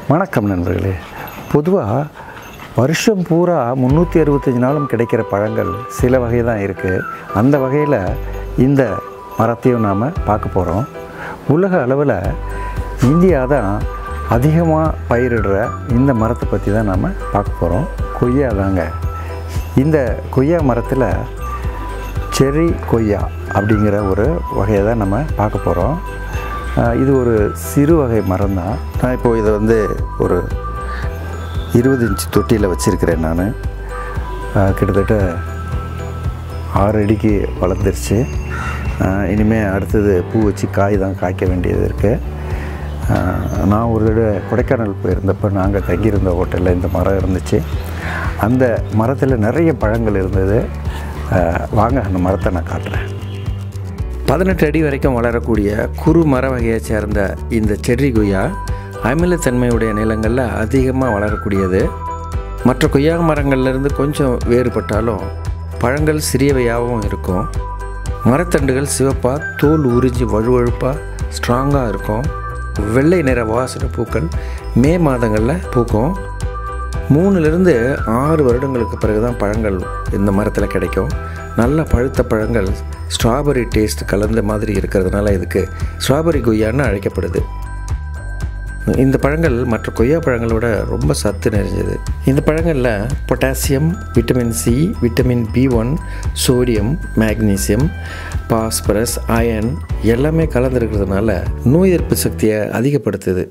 வணக்கம் நண்பர்களே பொதுவாக வருஷம் பூரா முந்நூற்றி அறுபத்தஞ்சு நாளும் கிடைக்கிற பழங்கள் சில வகை தான் இருக்குது அந்த வகையில் இந்த மரத்தையும் நாம் பார்க்க போகிறோம் உலக அளவில் இந்தியா தான் அதிகமாக பயிரிடுற இந்த மரத்தை பற்றி தான் நாம் பார்க்க போகிறோம் கொய்யா தாங்க இந்த கொய்யா மரத்தில் செர்ரி கொய்யா அப்படிங்கிற ஒரு வகையை தான் நம்ம பார்க்க போகிறோம் இது ஒரு சிறு வகை மரம் தான் நான் இப்போது இதை வந்து ஒரு இருபது இன்ச் தொட்டியில் வச்சுருக்கிறேன் நான் கிட்டத்தட்ட ஆறு அடிக்கு வளர்ந்துருச்சு இனிமேல் அடுத்தது பூ வச்சு காய் தான் காய்க்க வேண்டியது இருக்குது நான் ஒரு தடவை கொடைக்கானல் போயிருந்தப்போ நாங்கள் தங்கியிருந்த ஹோட்டலில் இந்த மரம் இருந்துச்சு அந்த மரத்தில் நிறைய பழங்கள் இருந்தது அஹ், வாங்க அந்த மரத்தை நான் காட்டுறேன் பதினெட்டு அடி வரைக்கும் வளரக்கூடிய குறு மர வகையைச் சேர்ந்த இந்த செர்ரி கொய்யா அமிலத்தன்மையுடைய நிலங்களில் அதிகமாக வளரக்கூடியது மற்ற கொய்யா மரங்கள்லேருந்து கொஞ்சம் வேறுபட்டாலும் பழங்கள் சிறியவையாகவும் இருக்கும் மரத்தண்டுகள் சிவப்பாக தோல் உறிஞ்சி வழுவழுப்பாக ஸ்ட்ராங்காக இருக்கும் வெள்ளை நிற வாசனை பூக்கள் மே மாதங்களில் பூக்கும் மூணுலேருந்து ஆறு வருடங்களுக்கு பிறகு தான் பழங்கள் இந்த மரத்தில் கிடைக்கும் நல்ல பழுத்த பழங்கள் ஸ்ட்ராபெரி டேஸ்ட் கலந்த மாதிரி இருக்கிறதுனால இதுக்கு ஸ்ட்ராபெரி கொய்யான்னு அழைக்கப்படுது இந்த பழங்கள் மற்ற கொய்யா பழங்களோட ரொம்ப சத்து நிறைஞ்சது இந்த பழங்களில் potassium vitamin C vitamin B one sodium magnesium phosphorus iron எல்லாமே கலந்துருக்கிறதுனால நோய் எதிர்ப்பு சக்தியை அதிகப்படுத்துது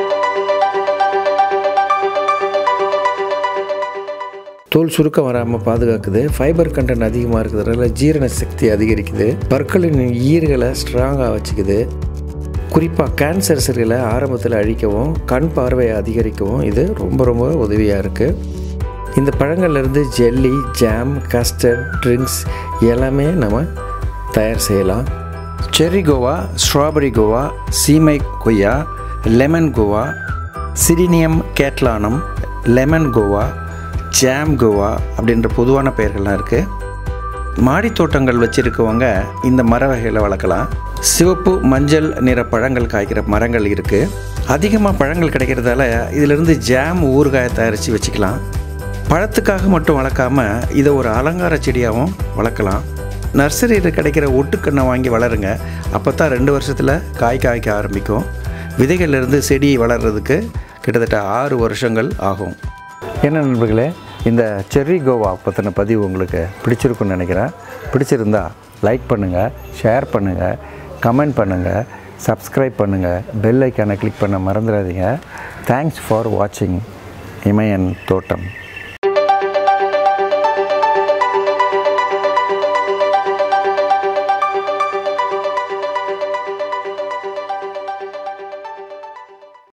தோல் சுருக்கம் வராமல் பாதுகாக்குது ஃபைபர் கண்டென்ட் அதிகமாக இருக்கிறதுனால ஜீரண சக்தி அதிகரிக்குது பற்களின் ஈறுகளை ஸ்ட்ராங்காக வச்சுக்குது குறிப்பாக கேன்சர் செல்களை ஆரம்பத்தில் அழிக்கவும் கண் பார்வையை அதிகரிக்கவும் இது ரொம்ப ரொம்ப உதவியாக இருக்குது இந்த பழங்கள்லேருந்து ஜெல்லி ஜாம் கஸ்டர்ட் ட்ரிங்க்ஸ் எல்லாமே நம்ம தயார் செய்யலாம் செர்ரி கோவா ஸ்ட்ராபெரி கோவா சீமை கொய்யா லெமன் கோவா சிரினியம் கேட்லானம் லெமன் கோவா ஜாம் கோவா அப்படின்ற பொதுவான பெயர்கள்லாம் இருக்குது மாடி தோட்டங்கள் வச்சுருக்கவங்க இந்த மர வகைகளை வளர்க்கலாம் சிவப்பு மஞ்சள் நிற பழங்கள் காய்க்கிற மரங்கள் இருக்குது அதிகமாக பழங்கள் கிடைக்கிறதால இதிலிருந்து ஜாம் ஊறுகாயை தயாரித்து வச்சுக்கலாம் பழத்துக்காக மட்டும் வளர்க்காம இதை ஒரு அலங்கார செடியாகவும் வளர்க்கலாம் நர்சரியில் கிடைக்கிற ஒட்டுக்கண்ணை வாங்கி வளருங்க அப்போ தான் ரெண்டு வருஷத்தில் காய் காய்க்க ஆரம்பிக்கும் விதைகள்லேருந்து செடி வளர்கிறதுக்கு கிட்டத்தட்ட ஆறு வருஷங்கள் ஆகும் என்ன நண்பர்களே இந்த செர்ரி கோவா பற்றின பதிவு உங்களுக்கு பிடிச்சிருக்குன்னு நினைக்கிறேன் பிடிச்சிருந்தா லைக் பண்ணுங்கள் ஷேர் பண்ணுங்கள் கமெண்ட் பண்ணுங்கள் சப்ஸ்கிரைப் பண்ணுங்கள் பெல் ஐக்கானை கிளிக் பண்ண மறந்துடாதீங்க தேங்க்ஸ் ஃபார் வாட்சிங் இமயன் தோட்டம்